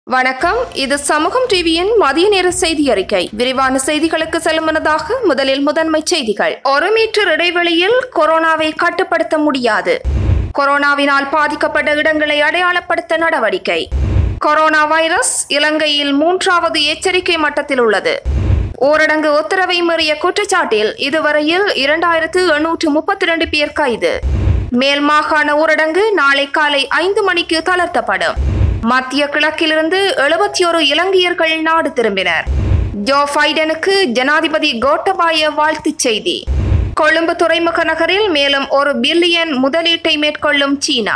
வணக்கம் இது சமூகம் டிவியின் மதிய நேர செய்தி அறிக்கை விரிவான செய்திகளுக்கு செல்லும் முன்னதாக முதலில் முதன்மை செய்திகள் ஒரு மீட்டர் இடைவெளியில் கொரோனாவை கட்டுப்படுத்த முடியாது கொரோனாவினால் பாதிக்கப்பட்ட இடங்களை அடையாளப்படுத்த நடவடிக்கை கொரோனா வைரஸ் இலங்கையில் மூன்றாவது எச்சரிக்கை மட்டத்தில் உள்ளது ஊரடங்கு உத்தரவை மீறிய குற்றச்சாட்டில் இதுவரையில் இரண்டாயிரத்து எண்ணூற்று முப்பத்தி இரண்டு பேர் கைது மேல் மாகாண ஊரடங்கு நாளை காலை ஐந்து மணிக்கு தளர்த்தப்படும் மத்திய கிழக்கிலிருந்து எழுபத்தி ஒரு இலங்கையர்கள் நாடு திரும்பினர் ஜோ பைடனுக்கு ஜனாதிபதி கோட்டபாய வாழ்த்துச் செய்தி கொழும்பு துறைமுக நகரில் மேலும் ஒரு பில்லியன் முதலீட்டை மேற்கொள்ளும் சீனா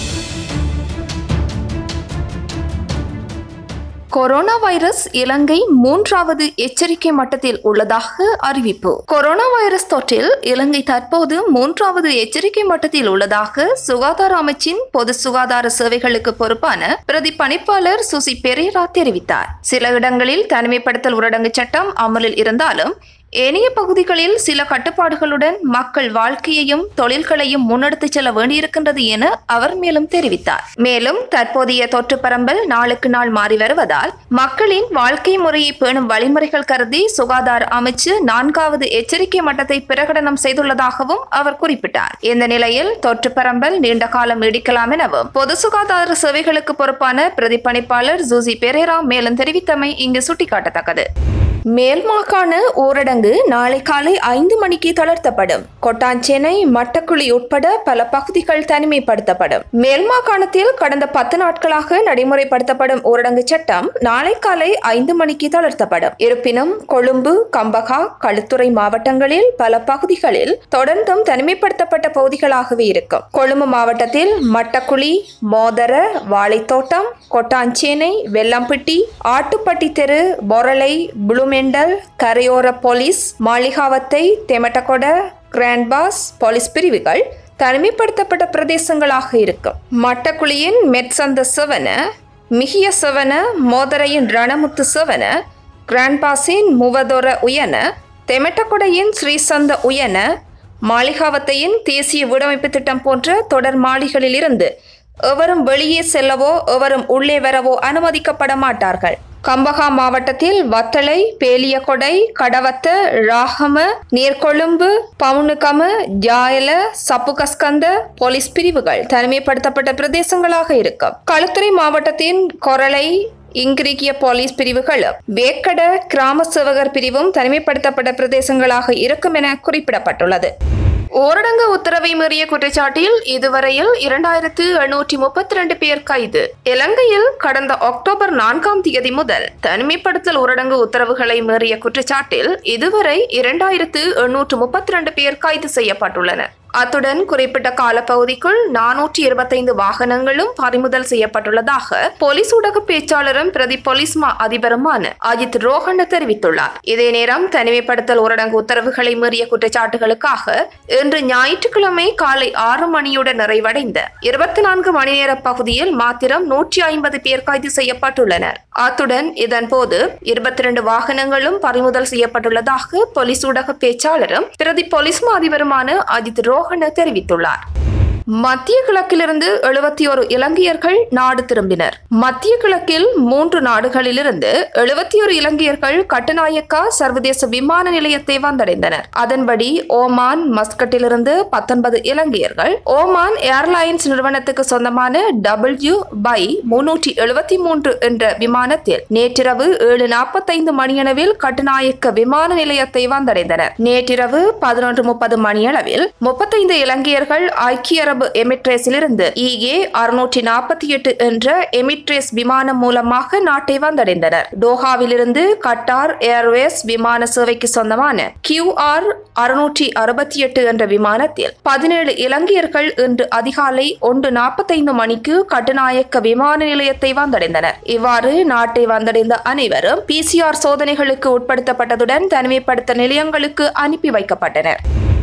கொரோனா வைரஸ் இலங்கை மூன்றாவது எச்சரிக்கை மட்டத்தில் உள்ளதாக அறிவிப்பு கொரோனா வைரஸ் தொற்றில் இலங்கை தற்போது மூன்றாவது எச்சரிக்கை மட்டத்தில் உள்ளதாக சுகாதார அமைச்சின் பொது சுகாதார சேவைகளுக்கு பொறுப்பான பிரதி பணிப்பாளர் சுசி பெரேரா தெரிவித்தார் சில இடங்களில் தனிமைப்படுத்தல் ஊரடங்கு சட்டம் அமலில் இருந்தாலும் ஏனைய பகுதிகளில் சில கட்டுப்பாடுகளுடன் மக்கள் வாழ்க்கையையும் தொழில்களையும் முன்னெடுத்துச் செல்ல வேண்டியிருக்கின்றது என அவர் மேலும் தெரிவித்தார் மேலும் தற்போதைய தொற்று பரம்பல் நாளுக்கு நாள் மாறி வருவதால் மக்களின் வாழ்க்கை முறையை பேணும் வழிமுறைகள் கருதி சுகாதார அமைச்சு நான்காவது எச்சரிக்கை மட்டத்தை பிரகடனம் செய்துள்ளதாகவும் அவர் குறிப்பிட்டார் இந்த நிலையில் தொற்று பரம்பல் நீண்ட காலம் நீடிக்கலாம் எனவும் பொது சுகாதார சேவைகளுக்கு பொறுப்பான பிரதிப்பணிப்பாளர் ஜூசி பெரேரா மேலும் தெரிவித்தமை இங்கு சுட்டிக்காட்டத்தக்கது மேல் மாகாண ஊரடங்கு நாளை காலை ஐந்து மணிக்கு தளர்த்தப்படும் கொட்டாஞ்சேனை மட்டக்குழி உட்பட பல பகுதிகள் தனிமைப்படுத்தப்படும் மேல் மாகாணத்தில் கடந்த பத்து நாட்களாக நடைமுறைப்படுத்தப்படும் ஊரடங்கு சட்டம் நாளை காலை ஐந்து மணிக்கு தளர்த்தப்படும் இருப்பினும் கொழும்பு கம்பகா களுத்துறை மாவட்டங்களில் பல பகுதிகளில் தொடர்ந்தும் தனிமைப்படுத்தப்பட்ட பகுதிகளாகவே இருக்கும் கொழும்பு மாவட்டத்தில் மட்டக்குழி மோதர வாழைத்தோட்டம் கொட்டாஞ்சேனை வெள்ளம்பிட்டி ஆட்டுப்பட்டி தெரு பொரளை புளுமெண்டல் கரையோர போலீஸ் மாளிகாவத்தை தெமட்டகொட கிராண்ட்பாஸ் போலீஸ் பிரிவுகள் தனிமைப்படுத்தப்பட்ட பிரதேசங்களாக இருக்கும் மட்டக்குழியின் மெட்சந்த செவன மிகிய செவன மோதரையின் ரணமுத்து செவன கிராண்ட்பாஸின் முவதொர உயன தெமட்டகொடையின் ஸ்ரீசந்த உயன மாளிகாவத்தையின் தேசிய வீடமைப்பு திட்டம் போன்ற தொடர் மாளிகளில் இருந்து எவரும் வெளியே செல்லவோ எவரும் உள்ளே வரவோ அனுமதிக்கப்பட மாட்டார்கள் கம்பகா மாவட்டத்தில் வத்தளை பேலியகொடை கடவத்த ராகம நீர்கொழும்பு பவுனுகம ஜாயல சப்புகஸ்கந்த போலீஸ் பிரிவுகள் தனிமைப்படுத்தப்பட்ட பிரதேசங்களாக இருக்கும் களுத்துறை மாவட்டத்தின் கொரளை இங்கிரிக்கிய போலீஸ் பிரிவுகளும் வேக்கட கிராம சேவகர் பிரிவும் தனிமைப்படுத்தப்பட்ட பிரதேசங்களாக இருக்கும் என குறிப்பிடப்பட்டுள்ளது ஊரடங்கு உத்தரவை மீறிய குற்றச்சாட்டில் இதுவரையில் இரண்டாயிரத்து எண்ணூற்றி முப்பத்தி ரெண்டு பேர் கைது இலங்கையில் கடந்த அக்டோபர் நான்காம் தேதி முதல் தனிமைப்படுத்தல் ஊரடங்கு உத்தரவுகளை மீறிய குற்றச்சாட்டில் இதுவரை இரண்டாயிரத்து எண்ணூற்று முப்பத்தி ரெண்டு பேர் கைது செய்யப்பட்டுள்ளனர் அத்துடன் குறிப்பிட்ட காலப்பகுதிக்குள் நானூற்றி இருபத்தைந்து வாகனங்களும் பறிமுதல் செய்யப்பட்டுள்ளதாக போலீஸ் ஊடக பேச்சாளரும் பிரதி போலீஸ் மா அதிபருமான அஜித் ரோஹன் தெரிவித்துள்ளார் இதே நேரம் தனிமைப்படுத்தல் ஊரடங்கு உத்தரவுகளை மீறிய குற்றச்சாட்டுகளுக்காக இன்று ஞாயிற்றுக்கிழமை காலை ஆறு மணியுடன் நிறைவடைந்த இருபத்தி நான்கு மணி நேர பகுதியில் மாத்திரம் நூற்றி ஐம்பது பேர் கைது செய்யப்பட்டுள்ளனர் அத்துடன் இதன்போது இருபத்தி இரண்டு வாகனங்களும் பறிமுதல் செய்யப்பட்டுள்ளதாக போலீஸ் ஊடக பேச்சாளரும் பிரதி போலீஸ் மா அதிபருமான அஜித் ரோஹன தெரிவித்துள்ளார் மத்திய கிழக்கிலிருந்து எழுபத்தி ஒரு இலங்கையர்கள் நாடு திரும்பினர் மத்திய கிழக்கில் மூன்று நாடுகளிலிருந்து எழுபத்தி ஒரு இலங்கையர்கள் கட்டுநாயக்கா சர்வதேச விமான நிலையத்தை வந்தடைந்தனர் அதன்படி ஓமான் மஸ்கட்டிலிருந்து பத்தொன்பது இலங்கையர்கள் ஓமான் ஏர்லைன்ஸ் நிறுவனத்துக்கு சொந்தமான டபிள்யூ பை முன்னூற்றி எழுபத்தி மூன்று என்ற விமானத்தில் நேற்றிரவு ஏழு நாற்பத்தைந்து மணியளவில் கட்டுநாயக்க விமான நிலையத்தை வந்தடைந்தனர் நேற்றிரவு பதினொன்று முப்பது மணியளவில் முப்பத்தைந்து இலங்கையர்கள் ஐக்கிய அரபு எமிட்ரேஸிலிருந்து இஏ அறுநூற்றி நாற்பத்தி எட்டு என்ற எமிட்ரேஸ் விமானம் மூலமாக நாட்டை வந்தடைந்தனர் டோஹாவிலிருந்து கட்டார் ஏர்வேஸ் விமான சேவைக்கு சொந்தமான கியூஆர் அறுநூற்றி அறுபத்தி எட்டு என்ற விமானத்தில் பதினேழு இலங்கையர்கள் இன்று அதிகாலை ஒன்று நாற்பத்தைந்து மணிக்கு கட்டுநாயக்க விமான நிலையத்தை வந்தடைந்தனர் இவ்வாறு நாட்டை வந்தடைந்த அனைவரும் பிசிஆர் சோதனைகளுக்கு உட்படுத்தப்பட்டதுடன் தனிமைப்படுத்த நிலையங்களுக்கு அனுப்பி வைக்கப்பட்டனர்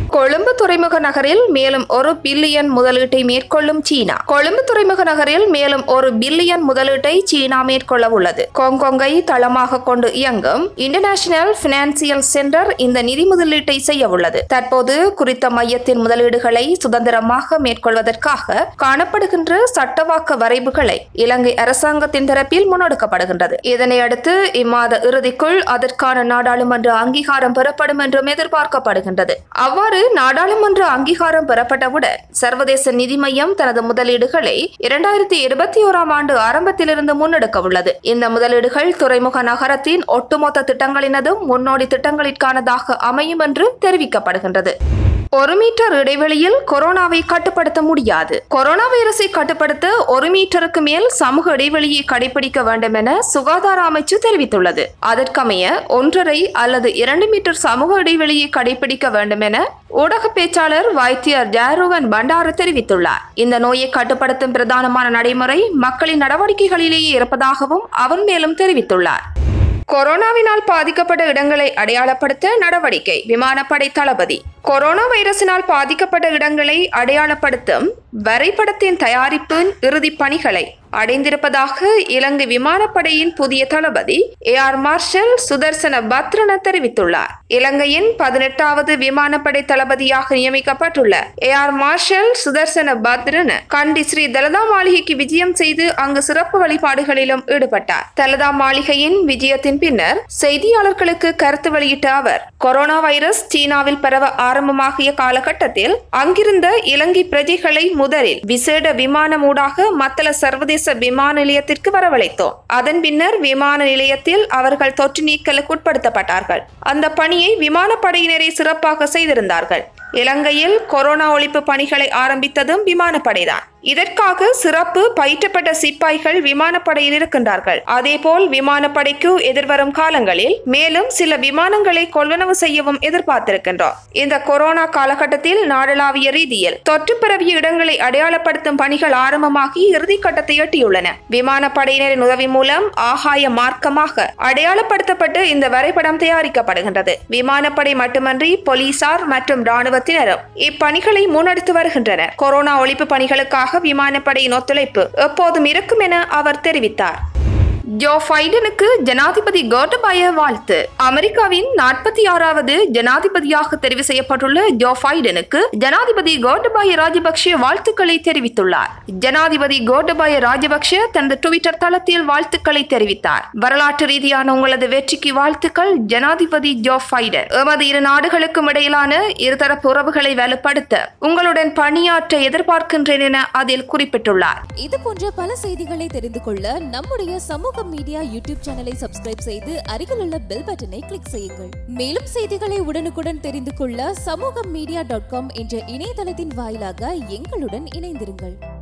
கொழும்பு துறைமுக நகரில் மேலும் ஒரு பில்லியன் முதலீட்டை மேற்கொள்ளும் சீனா கொழும்பு துறைமுக நகரில் மேலும் ஒரு பில்லியன் முதலீட்டை சீனா மேற்கொள்ள உள்ளது ஹாங்காங்கை தளமாக கொண்டு இயங்கும் இன்டர்நேஷனல் பினான்சியல் சென்டர் இந்த நிதி முதலீட்டை செய்ய உள்ளது தற்போது குறித்த மையத்தின் முதலீடுகளை சுதந்திரமாக மேற்கொள்வதற்காக காணப்படுகின்ற சட்டவாக்க வரைவுகளை இலங்கை அரசாங்கத்தின் தரப்பில் முன்னெடுக்கப்படுகின்றது இதனை அடுத்து இம்மாத இறுதிக்குள் அதற்கான நாடாளுமன்ற அங்கீகாரம் பெறப்படும் என்றும் எதிர்பார்க்கப்படுகின்றது அவ்வாறு நாடாளுமன்ற அங்கீகாரம் பெறப்பட்டவுடன் சர்வதேச நிதி மையம் தனது முதலீடுகளை இரண்டாயிரத்தி இருபத்தி ஓராம் ஆண்டு ஆரம்பத்திலிருந்து முன்னெடுக்க உள்ளது இந்த முதலீடுகள் துறைமுக நகரத்தின் ஒட்டுமொத்த திட்டங்களினதும் முன்னோடி திட்டங்களிற்கானதாக அமையும் என்று தெரிவிக்கப்படுகின்றது ஒரு மீட்டர் இடைவெளியில் கொரோனாவை கட்டுப்படுத்த முடியாது கொரோனா வைரஸை கட்டுப்படுத்த ஒரு மீட்டருக்கு மேல் சமூக இடைவெளியை கடைபிடிக்க வேண்டும் என சுகாதார அமைச்சு தெரிவித்துள்ளது அதற்கமைய ஒன்றரை அல்லது இரண்டு மீட்டர் சமூக இடைவெளியை கடைபிடிக்க வேண்டும் என ஊடக பேச்சாளர் வைத்தியர் ஜாருவன் பண்டார தெரிவித்துள்ளார் இந்த நோயை கட்டுப்படுத்தும் பிரதானமான நடைமுறை மக்களின் நடவடிக்கைகளிலேயே இருப்பதாகவும் அவர் மேலும் தெரிவித்துள்ளார் கொரோனாவினால் பாதிக்கப்பட்ட இடங்களை அடையாளப்படுத்த நடவடிக்கை விமானப்படை தளபதி கொரோனா வைரஸினால் பாதிக்கப்பட்ட இடங்களை அடையாளப்படுத்தும் வரைபடத்தின் தயாரிப்பின் இறுதிப் பணிகளை அடைந்திருப்பதாக இலங்கை விமானப்படையின் புதிய தளபதி ஏஆர் மார்ஷல் சுதர்சன பத்ரன தெரிவித்துள்ளார் இலங்கையின் பதினெட்டாவது விமானப்படை தளபதியாக நியமிக்கப்பட்டுள்ள ஏஆர் மார்ஷல் சுதர்சன பத்ரன கண்டி ஸ்ரீ தலதா மாளிகைக்கு விஜயம் செய்து அங்கு சிறப்பு வழிபாடுகளிலும் ஈடுபட்டார் தலதா மாளிகையின் விஜயத்தின் பின்னர் செய்தியாளர்களுக்கு கருத்து வெளியிட்ட அவர் கொரோனா வைரஸ் சீனாவில் பரவ ஆரம்பமாகிய காலகட்டத்தில் அங்கிருந்த இலங்கை பிரஜைகளை முதலில் விசேட விமானம் ஊடாக மத்தள சர்வதேச விமான நிலையத்திற்கு வரவழைத்தோம் அதன் பின்னர் விமான நிலையத்தில் அவர்கள் தொற்று நீக்கலுக்கு உட்படுத்தப்பட்டார்கள் அந்த பணியை விமானப்படையினரை சிறப்பாக செய்திருந்தார்கள் இலங்கையில் கொரோனா ஒழிப்பு பணிகளை ஆரம்பித்ததும் விமானப்படைதான் இதற்காக சிறப்பு பயிற்றப்பட்ட சிப்பாய்கள் விமானப்படையில் இருக்கின்றார்கள் அதேபோல் விமானப்படைக்கு எதிர்வரும் காலங்களில் மேலும் சில விமானங்களை கொள்வனவு செய்யவும் எதிர்பார்த்திருக்கின்றோம் இந்த கொரோனா காலகட்டத்தில் நாடளாவிய ரீதியில் தொற்று பரவிய இடங்களை அடையாளப்படுத்தும் பணிகள் ஆரம்பமாகி இறுதிக்கட்டத்தை எட்டியுள்ளன விமானப்படையினரின் உதவி மூலம் ஆகாய மார்க்கமாக அடையாளப்படுத்தப்பட்டு இந்த வரைபடம் தயாரிக்கப்படுகின்றது விமானப்படை மட்டுமன்றி போலீசார் மற்றும் ராணுவத்தினரும் இப்பணிகளை முன்னெடுத்து வருகின்றனர் கொரோனா ஒழிப்பு பணிகளுக்காக விமானப்படையின் ஒத்துழைப்பு எப்போதும் இருக்கும் என அவர் தெரிவித்தார் ஜோ பைடனுக்கு ஜனாதிபதி கோட்டபாய வாழ்த்து அமெரிக்காவின் நாற்பத்தி ஆறாவது ஜனாதிபதியாக தெரிவு செய்யப்பட்டுள்ள ஜோ பைடனுக்கு ஜனாதிபதி கோட்டபாய ராஜபக்ஷ வாழ்த்துக்களை தெரிவித்துள்ளார் ஜனாதிபதி கோட்டபாய ராஜபக்ஷ தனது டுவிட்டர் தளத்தில் வாழ்த்துக்களை தெரிவித்தார் வரலாற்று ரீதியான உங்களது வெற்றிக்கு வாழ்த்துக்கள் ஜனாதிபதி ஜோ பைடன் எமது இரு நாடுகளுக்கும் இடையிலான இருதரப்பு உறவுகளை வலுப்படுத்த உங்களுடன் பணியாற்ற எதிர்பார்க்கின்றேன் என அதில் குறிப்பிட்டுள்ளார் இது போன்ற பல செய்திகளை தெரிந்து கொள்ள நம்முடைய சமூக மீடியா யூடியூப் சேனலை சப்ஸ்கிரைப் செய்து அருகில் உள்ள பெல் பட்டனை கிளிக் செய்யுங்கள் மேலும் செய்திகளை உடனுக்குடன் தெரிந்து கொள்ள சமூக மீடியா டாட் காம் என்ற இணையதளத்தின் வாயிலாக எங்களுடன் இணைந்திருங்கள்